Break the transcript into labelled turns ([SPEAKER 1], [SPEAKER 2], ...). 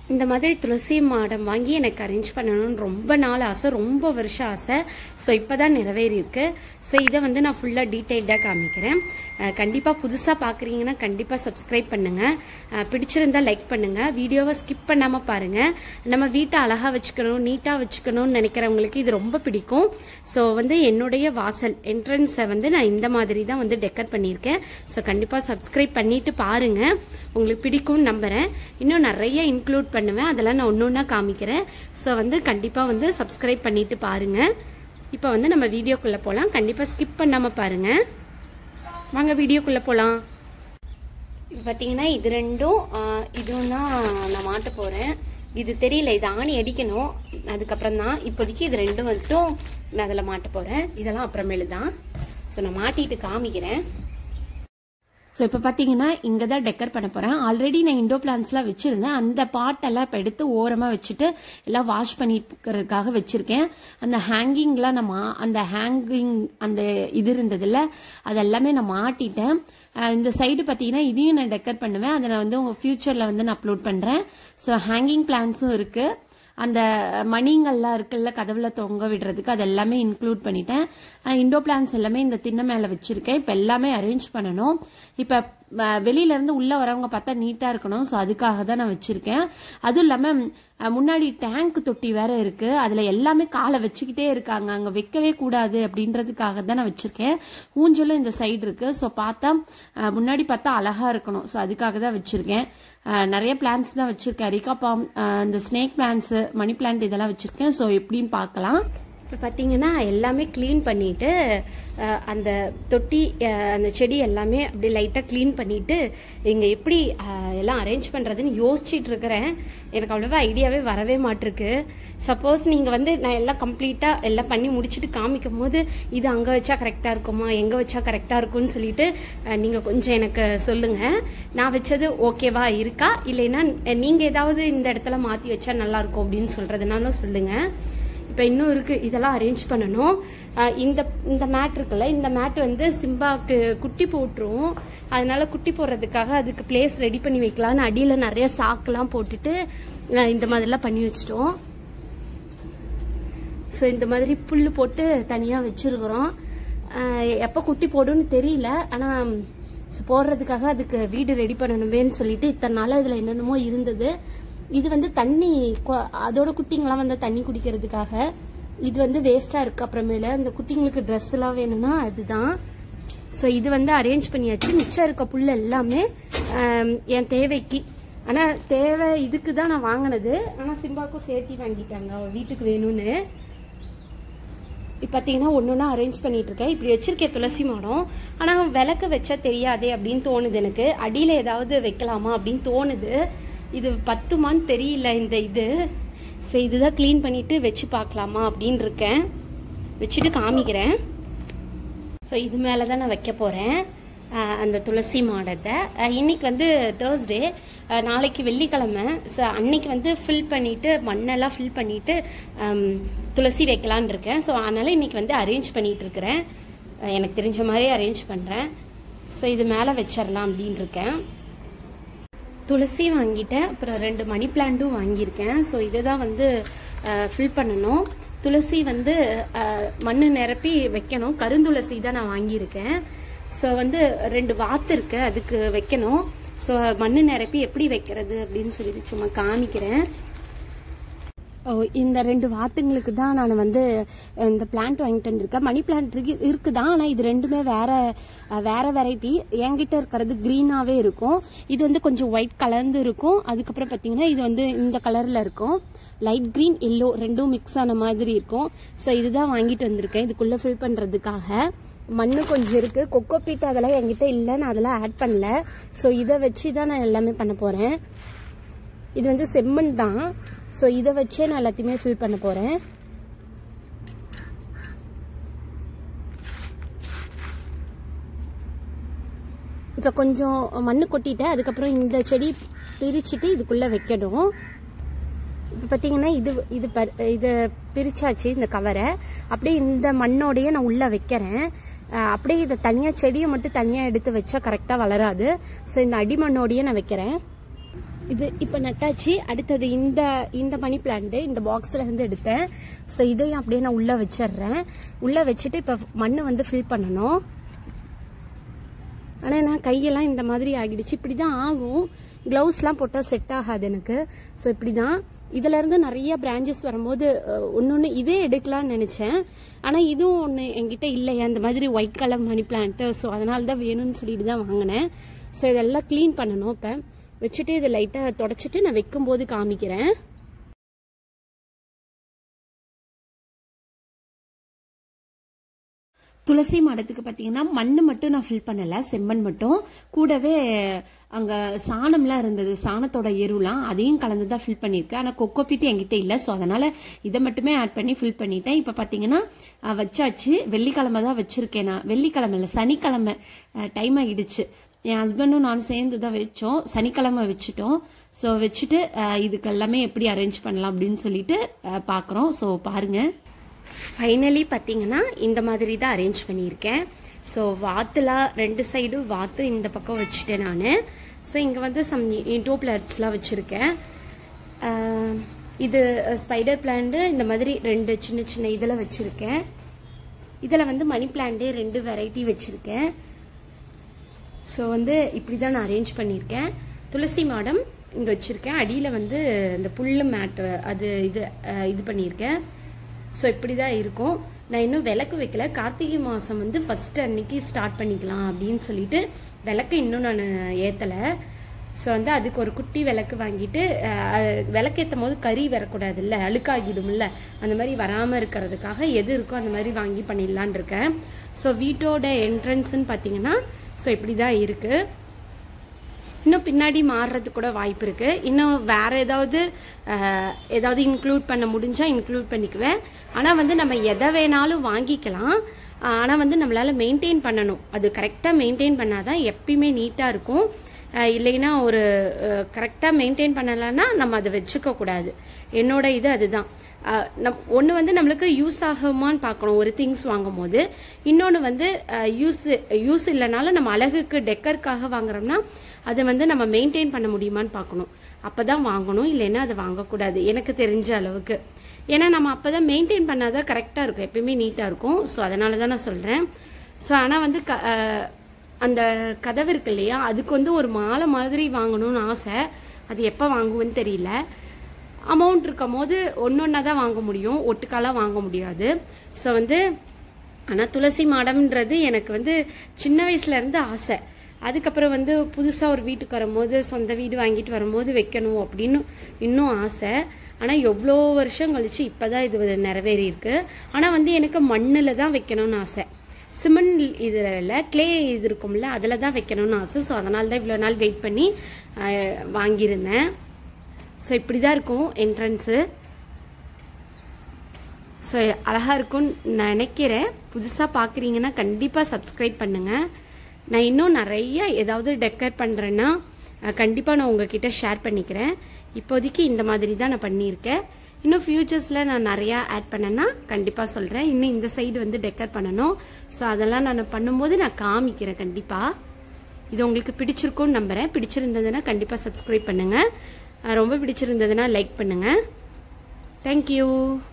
[SPEAKER 1] இந்த மாதிரி துளசி மாடம் வாங்கி எனக்கு அரேஞ்ச் பண்ணணும்னு ரொம்ப நாள் ஆசை ரொம்ப வருஷம் ஆசை ஸோ இப்போ தான் நிறைவேறியிருக்கு ஸோ இதை வந்து நான் ஃபுல்லாக டீட்டெயில்டாக காமிக்கிறேன் அஹ் கண்டிப்பாக புதுசாக பார்க்குறீங்கன்னா கண்டிப்பாக சப்ஸ்கிரைப் பண்ணுங்கள் அஹ் பிடிச்சிருந்தா லைக் பண்ணுங்கள் வீடியோவை ஸ்கிப் பண்ணாமல் பாருங்கள் நம்ம வீட்டை அழகாக வச்சுக்கணும் நீட்டாக வச்சுக்கணும்னு நினைக்கிறவங்களுக்கு இது ரொம்ப பிடிக்கும் ஸோ வந்து என்னுடைய வாசல் என்ட்ரன்ஸை வந்து நான் இந்த மாதிரி தான் வந்து டெக்கர் பண்ணியிருக்கேன் ஸோ கண்டிப்பாக சப்ஸ்கிரைப் பண்ணிட்டு பாருங்கள் உங்களுக்கு பிடிக்கும்னு நம்புகிறேன் இன்னும் நிறைய இன்க்ளூட் பண்ணுவேன் அதெல்லாம் நான் ஒன்று ஒன்றா காமிக்கிறேன் ஸோ வந்து கண்டிப்பாக வந்து சப்ஸ்கிரைப் பண்ணிட்டு பாருங்கள் இப்போ வந்து நம்ம வீடியோக்குள்ளே போகலாம் கண்டிப்பாக ஸ்கிப் பண்ணாமல் பாருங்கள் வாங்க வீடியோக்குள்ளே போகலாம் இப்போ பார்த்தீங்கன்னா இது ரெண்டும் ஆஹ், இதுவும் தான் நான் மாட்ட போகிறேன் இது தெரியல இது ஆணி அடிக்கணும் அதுக்கப்புறம் தான் இப்போதைக்கு இது ரெண்டும் வந்துட்டும் நான் அதில் மாட்ட போகிறேன் இதெல்லாம் அப்புறமேலு தான் ஸோ நான் மாட்டிட்டு காமிக்கிறேன் ஸோ இப்போ பார்த்தீங்கன்னா இங்கே தான் டெக்கர் பண்ண போகிறேன் ஆல்ரெடி நான் இண்டோ பிளான்ஸ்லாம் வச்சுருந்தேன் அந்த பாட்டெல்லாம் இப்போ எடுத்து ஓரமாக வச்சுட்டு எல்லாம் வாஷ் பண்ணிக்கிறதுக்காக வச்சுருக்கேன் அந்த ஹேங்கிங்லாம் நான் மா அந்த ஹேங்கிங் அந்த இது இருந்ததில்ல அது எல்லாமே நான் மாட்டிட்டேன் அஹ் இந்த சைடு பார்த்தீங்கன்னா இதையும் நான் டெக்கர் பண்ணுவேன் அதை நான் வந்து உங்கள் ஃபியூச்சரில் வந்து நான் அப்லோட் பண்ணுறேன் ஸோ ஹேங்கிங் பிளான்ஸும் இருக்குது அந்த மணிங்கள்லாம் இருக்குல்ல கதவுல தொங்க விடுறதுக்கு அது எல்லாமே இன்க்ளூட் பண்ணிட்டேன் இண்டோ பிளான்ஸ் எல்லாமே இந்த திண்ணை மேல வச்சிருக்கேன் இப்போ எல்லாமே அரேஞ்ச் பண்ணணும் இப்போ அஹ், வெளியில இருந்து உள்ள வரவங்க பார்த்தா நீட்டா இருக்கணும் ஸோ அதுக்காக தான் நான் வச்சிருக்கேன் அதுவும் இல்லாம அஹ், முன்னாடி டேங்க் தொட்டி வேற இருக்கு அதுல எல்லாமே காலை வச்சுக்கிட்டே இருக்காங்க அங்க வைக்கவே கூடாது அப்படின்றதுக்காக தான் நான் வச்சிருக்கேன் ஊஞ்சலும் இந்த சைடு இருக்கு ஸோ பார்த்தா அஹ், முன்னாடி பார்த்தா அழகா இருக்கணும் ஸோ அதுக்காக தான் வச்சிருக்கேன் அஹ், நிறைய பிளான்ஸ் தான் வச்சிருக்கேன் அரிக்கா பாம் அஹ், இந்த ஸ்னேக் பிளான்ஸ் மணி பிளான்ட் இதெல்லாம் வச்சிருக்கேன் ஸோ எப்படின்னு பார்க்கலாம் இப்போ பார்த்தீங்கன்னா எல்லாமே க்ளீன் பண்ணிட்டு அஹ், அந்த தொட்டி அஹ், அந்த செடி எல்லாமே அப்படியே லைட்டாக க்ளீன் பண்ணிட்டு இங்கே எப்படி அஹ், எல்லாம் அரேஞ்ச் பண்ணுறதுன்னு யோசிச்சுட்டு இருக்கிறேன் எனக்கு அவ்வளோவா ஐடியாவே வரவே மாட்டிருக்கு சப்போஸ் நீங்கள் வந்து நான் எல்லாம் கம்ப்ளீட்டாக எல்லாம் பண்ணி முடிச்சுட்டு காமிக்கும் போது இது அங்கே வச்சா கரெக்டாக இருக்குமா எங்கே வச்சா கரெக்டாக இருக்கும்னு சொல்லிட்டு நீங்கள் கொஞ்சம் எனக்கு சொல்லுங்கள் நான் வச்சது ஓகேவா இருக்கா இல்லைன்னா நீங்கள் ஏதாவது இந்த இடத்துல மாற்றி வச்சா நல்லா இருக்கும் அப்படின்னு சொல்கிறதுனாலும் சொல்லுங்கள் இப்போ இன்னும் இருக்கு இதெல்லாம் அரேஞ்ச் பண்ணணும் அஹ் இந்த இந்த மேட் இருக்குல்ல இந்த மேட் வந்து சிம்பாக்கு குட்டி போட்டுரும் அதனால குட்டி போடுறதுக்காக அதுக்கு பிளேஸ் ரெடி பண்ணி வைக்கலாம்னு அடியில் நிறைய சாக்கெல்லாம் போட்டுட்டு அஹ் இந்த மாதிரிலாம் பண்ணி வச்சிட்டோம் ஸோ இந்த மாதிரி புல் போட்டு தனியாக வச்சிருக்கிறோம் எப்போ குட்டி போடும்னு தெரியல ஆனால் போடுறதுக்காக அதுக்கு வீடு ரெடி பண்ணணுமேன்னு சொல்லிட்டு இத்தனை நாள் இதில் என்னென்னமோ இருந்தது இது வந்து தண்ணி கொ- அதோட குட்டிங்கெல்லாம் வந்து தண்ணி குடிக்கிறதுக்காக இது வந்து வேஸ்ட்டாக இருக்கு அப்புறமேல இந்த குட்டிங்களுக்கு ட்ரெஸ் எல்லாம் வேணும்னா அதுதான் ஸோ இது வந்து அரேஞ்ச் பண்ணியாச்சு மிச்சம் இருக்க புல் எல்லாமே ஆம், என் தேவைக்கு ஆனால் தேவை இதுக்கு தான் நான் வாங்கினது ஆனால் சிம்பாக்கும் சேர்த்தி வாங்கிட்டாங்க அவ வீட்டுக்கு வேணும்னு இப்போ பார்த்தீங்கன்னா ஒன்று ஒன்றா அரேஞ்ச் பண்ணிட்டு இருக்கேன் இப்படி வச்சிருக்கேன் துளசி மாடம் ஆனால் விளக்கு வச்சா தெரியாதே அப்படின்னு தோணுது எனக்கு அடியில் ஏதாவது வைக்கலாமா அப்படின்னு தோணுது இது பத்துமான்னு தெரியல இந்த இது சரி இதுதான் க்ளீன் பண்ணிட்டு வச்சு பார்க்கலாமா அப்படின்னு இருக்கேன் வச்சுட்டு காமிக்கிறேன் ஸோ இது மேலே தான் நான் வைக்க போகிறேன் அந்த துளசி மாடத்தை அஹ், இன்னைக்கு வந்து தேர்ஸ்டே நாளைக்கு வெள்ளிக்கிழமை ஸோ அன்னைக்கு வந்து ஃபில் பண்ணிட்டு மண்ணெல்லாம் ஃபில் பண்ணிட்டு ஹம், துளசி வைக்கலான்னு இருக்கேன் ஸோ அதனால இன்னைக்கு வந்து அரேஞ்ச் பண்ணிட்டு இருக்கிறேன் அஹ், எனக்கு தெரிஞ்ச மாதிரி அரேஞ்ச் பண்ணுறேன் ஸோ இது மேலே வச்சிடலாம் அப்படின்னு இருக்கேன் துளசி வாங்கிட்டேன் அப்புறம் ரெண்டு மணி பிளான்ட்டும் வாங்கியிருக்கேன் ஸோ இதை தான் வந்து ஃபில் பண்ணணும் துளசி வந்து மண் நிரப்பி வைக்கணும் கருந்துளசி தான் நான் வாங்கியிருக்கேன் ஸோ வந்து ரெண்டு வாத்து இருக்கு அதுக்கு வைக்கணும் ஸோ மண் நிரப்பி எப்படி வைக்கிறது அப்படின்னு சொல்லிட்டு சும்மா காமிக்கிறேன் ஓ இந்த ரெண்டு வாத்துங்களுக்கு தான் நான் வந்து இந்த பிளான்ட் வாங்கிட்டு வந்திருக்கேன் மணி பிளான்ட் இருக்கு இருக்குதான் ஆனால் இது ரெண்டுமே வேற அஹ், வேற வெரைட்டி என்கிட்ட இருக்கிறது க்ரீனாகவே இருக்கும் இது வந்து கொஞ்சம் ஒயிட் கலர்ந்து இருக்கும் அதுக்கப்புறம் பார்த்தீங்கன்னா இது வந்து இந்த கலரில் இருக்கும் லைட் க்ரீன் எல்லோ ரெண்டும் மிக்ஸ் ஆன மாதிரி இருக்கும் ஸோ இதுதான் வாங்கிட்டு வந்திருக்கேன் இதுக்குள்ளே ஃபில் பண்ணுறதுக்காக மண்ணு கொஞ்சம் இருக்கு கொக்கோ பீட் அதெல்லாம் என்கிட்ட இல்லை நான் அதெல்லாம் ஆட் பண்ணல ஸோ இதை வச்சு தான் நான் எல்லாமே பண்ண போகிறேன் இது வந்து செம்மண் தான் ஸோ இதை வச்சே நான் எல்லாத்தையுமே ஃபில் பண்ண போகிறேன் இப்போ கொஞ்சம் மண்ணு கொட்டிட்டேன் அதுக்கப்புறம் இந்த செடி பிரிச்சுட்டு இதுக்குள்ளே வைக்கணும் இப்போ பார்த்தீங்கன்னா இது இது ப- இதை பிரிச்சாச்சு இந்த கவரை அப்படியே இந்த மண்ணோடையே நான் உள்ளே வைக்கிறேன் அஹ் அப்படியே இதை தனியாக செடியை மட்டும் தனியாக எடுத்து வச்சா கரெக்டாக வளராது ஸோ இந்த அடிமண்ணோடையே நான் வைக்கிறேன் இது இப்போ நட்டாச்சு அடுத்தது இந்த இந்த மணி பிளான்ட் இந்த பாக்ஸ்ல இருந்து எடுத்தேன் ஸோ இதையும் அப்படியே நான் உள்ள வச்சிடுறேன் உள்ள வச்சுட்டு இப்போ மண்ணை வந்து ஃபில் பண்ணணும் ஆனால் நான் கையெல்லாம் இந்த மாதிரி ஆகிடுச்சு இப்படி தான் ஆகும் க்ளவுஸ்லாம் போட்டால் செட் ஆகாது எனக்கு ஸோ இப்படி தான் இதுல இருந்து நிறைய பிரான்ச்சஸ் வரும்போது ஒன்று ஒன்று இதே எடுக்கலாம்னு நினச்சேன் ஆனால் இதுவும் ஒன்று என்கிட்ட இல்லையா இந்த மாதிரி white colour money plant so அதனால தான் வேணும்னு சொல்லிட்டு தான் வாங்கினேன் ஸோ இதெல்லாம் க்ளீன் பண்ணணும் இப்போ வச்சுட்டு இதை லைட்டாக தொடச்சிட்டு நான் வைக்கும்போது காமிக்கிறேன் துளசி மாடத்துக்கு பார்த்தீங்கன்னா மண் மட்டும் நான் ஃபில் பண்ணல செம்மண் மட்டும் கூடவே அங்கே சாணம்லாம் இருந்தது சாணத்தோட எருலாம் அதையும் கலந்து தான் ஃபில் பண்ணியிருக்கேன் ஆனால் கொக்கோ பீட்டு என்கிட்ட இல்லை ஸோ அதனால இதை மட்டுமே ஆட் பண்ணி ஃபில் பண்ணிட்டேன் இப்போ பார்த்தீங்கன்னா அஹ், வச்சாச்சு வெள்ளிக்கிழமை தான் வச்சிருக்கேன் நான் வெள்ளிக்கிழமை இல்லை சனிக்கிழமை டைம் ஆகிடுச்சு என் ஹஸ்பண்டும் நானும் சேர்ந்து தான் வச்சோம் சனிக்கிழமை வச்சுட்டோம் ஸோ வச்சுட்டு அஹ், இதுக்கு எல்லாமே எப்படி அரேஞ்ச் பண்ணலாம் அப்படின்னு சொல்லிட்டு பார்க்குறோம் ஸோ பாருங்கள் ஃபைனலி பார்த்தீங்கன்னா இந்த மாதிரி தான் அரேஞ்ச் பண்ணியிருக்கேன் ஸோ வாத்துல ரெண்டு சைடும் வாத்து இந்த பக்கம் வச்சுட்டேன் நான் ஸோ இங்கே வந்து சம் இன்டோ பிளான்ட்ஸ்லாம் வச்சுருக்கேன் இது ஸ்பைடர் பிளான்ட்டு இந்த மாதிரி ரெண்டு சின்ன சின்ன இதில் வச்சுருக்கேன் இதில் வந்து மணி பிளான்ட்டே ரெண்டு வெரைட்டி வச்சுருக்கேன் ஸோ வந்து இப்படி தான் நான் அரேஞ்ச் பண்ணியிருக்கேன் துளசி மாடம் இங்கே வச்சுருக்கேன் அடியில் வந்து இந்த புல்லு மேட் அது இது அஹ், இது பண்ணியிருக்கேன் ஸோ இப்படி தான் இருக்கும் நான் இன்னும் விளக்கு வைக்கல கார்த்திகை மாதம் வந்து ஃபர்ஸ்ட் அன்னைக்கு ஸ்டார்ட் பண்ணிக்கலாம் அப்படின்னு சொல்லிட்டு விளக்கு இன்னும் நான் ஏற்றலை ஸோ வந்து அதுக்கு ஒரு குட்டி விளக்கு வாங்கிட்டு அஹ், விளக்கேற்றும் போது கறி வரக்கூடாதுல்ல அழுக்காகிடும்ல அந்த மாதிரி வராமல் இருக்கிறதுக்காக எது இருக்கோ அந்த மாதிரி வாங்கி பண்ணிடலான் இருக்கேன் ஸோ வீட்டோட என்ட்ரன்ஸ்ன்னு பார்த்தீங்கன்னா ஸோ இப்படி தான் இருக்குது இன்னும் பின்னாடி மாறுறதுக்கு கூட வாய்ப்பு இருக்கு இன்னும் வேற ஏதாவது அஹ், ஏதாவது இன்க்ளூட் பண்ண முடிஞ்சா இன்க்ளூட் பண்ணிக்குவேன் ஆனா வந்து நம்ம எதை வேணாலும் வாங்கிக்கலாம் அஹ், ஆனா வந்து நம்மளால மெயின்டைன் பண்ணணும் அது கரெக்டா மெயின்டைன் பண்ணாதான் எப்பயுமே நீட்டா இருக்கும் அஹ், இல்லைன்னா ஒரு கரெக்டாக மெயின்டைன் பண்ணலைன்னா நம்ம அதை வச்சுக்க கூடாது என்னோட இது அதுதான் அஹ், நம் ஒன்று வந்து நம்மளுக்கு யூஸ் ஆகுமான்னு பார்க்கணும் ஒரு திங்ஸ் வாங்கும் போது இன்னொன்று வந்து யூஸ் யூஸ் இல்லைனாலும் நம்ம அழகுக்கு டெக்கருக்காக வாங்குறோம்னா அதை வந்து நம்ம மெயின்டைன் பண்ண முடியுமான்னு பார்க்கணும் அப்போ தான் வாங்கணும் இல்லைன்னா அதை வாங்கக்கூடாது எனக்கு தெரிஞ்ச அளவுக்கு ஏன்னா நம்ம அப்போ தான் மெயின்டைன் பண்ணாதான் கரெக்டாக இருக்கும் எப்பயுமே நீட்டாக இருக்கும் ஸோ அதனால தான் நான் சொல்கிறேன் ஸோ ஆனால் வந்து க அஹ், அந்த கதவு இருக்கு இல்லையா அதுக்கு வந்து ஒரு மாலை மாதிரி வாங்கணும்னு ஆசை அது எப்போ வாங்குவேன்னு தெரியல அமௌண்ட் இருக்கும் போது ஒன்றொன்னா தான் வாங்க முடியும் ஒட்டுக்காலாம் வாங்க முடியாது ஸோ வந்து ஆனால் துளசி மாடம்ன்றது எனக்கு வந்து சின்ன வயசுல இருந்து ஆசை அதுக்கப்புறம் வந்து புதுசாக ஒரு வீட்டுக்கு வரும்போது சொந்த வீடு வாங்கிட்டு வரும்போது வைக்கணும் அப்படின்னு இன்னும் ஆசை ஆனால் எவ்வளோ வருஷம் கழிச்சு இப்போதான் இது நிறைவேறி இருக்கு ஆனால் வந்து எனக்கு மண்ணில் தான் வைக்கணும்னு ஆசை சிமெண்ட் இதில் க்ளே இது இருக்கும்ல அதில் தான் வைக்கணும்னு ஆசை ஸோ அதனால தான் இவ்வளோ நாள் வெயிட் பண்ணி அஹ், வாங்கியிருந்தேன் ஸோ இப்படி தான் இருக்கும் என்ட்ரன்ஸு ஸோ அழகாக இருக்கும்னு நான் நினைக்கிறேன் புதுசாக பார்க்குறீங்கன்னா கண்டிப்பாக சப்ஸ்கிரைப் பண்ணுங்கள் நான் இன்னும் நிறைய ஏதாவது டெக்கர் பண்ணுறேன்னா கண்டிப்பாக நான் உங்ககிட்ட ஷேர் பண்ணிக்கிறேன் இப்போதைக்கு இந்த மாதிரி தான் நான் பண்ணியிருக்கேன் இன்னும் ஃபியூச்சர்ஸில் நான் நிறையா ஆட் பண்ணேன்னா கண்டிப்பாக சொல்கிறேன் இன்னும் இந்த சைடு வந்து டெக்கர் பண்ணணும் ஸோ அதெல்லாம் நான் பண்ணும்போது நான் காமிக்கிறேன் கண்டிப்பாக இது உங்களுக்கு பிடிச்சிருக்கும்னு நம்புறேன் பிடிச்சிருந்ததுன்னா கண்டிப்பாக சப்ஸ்கிரைப் பண்ணுங்கள் அஹ் ரொம்ப பிடிச்சிருந்ததுன்னா லைக் பண்ணுங்கள் தேங்க்யூ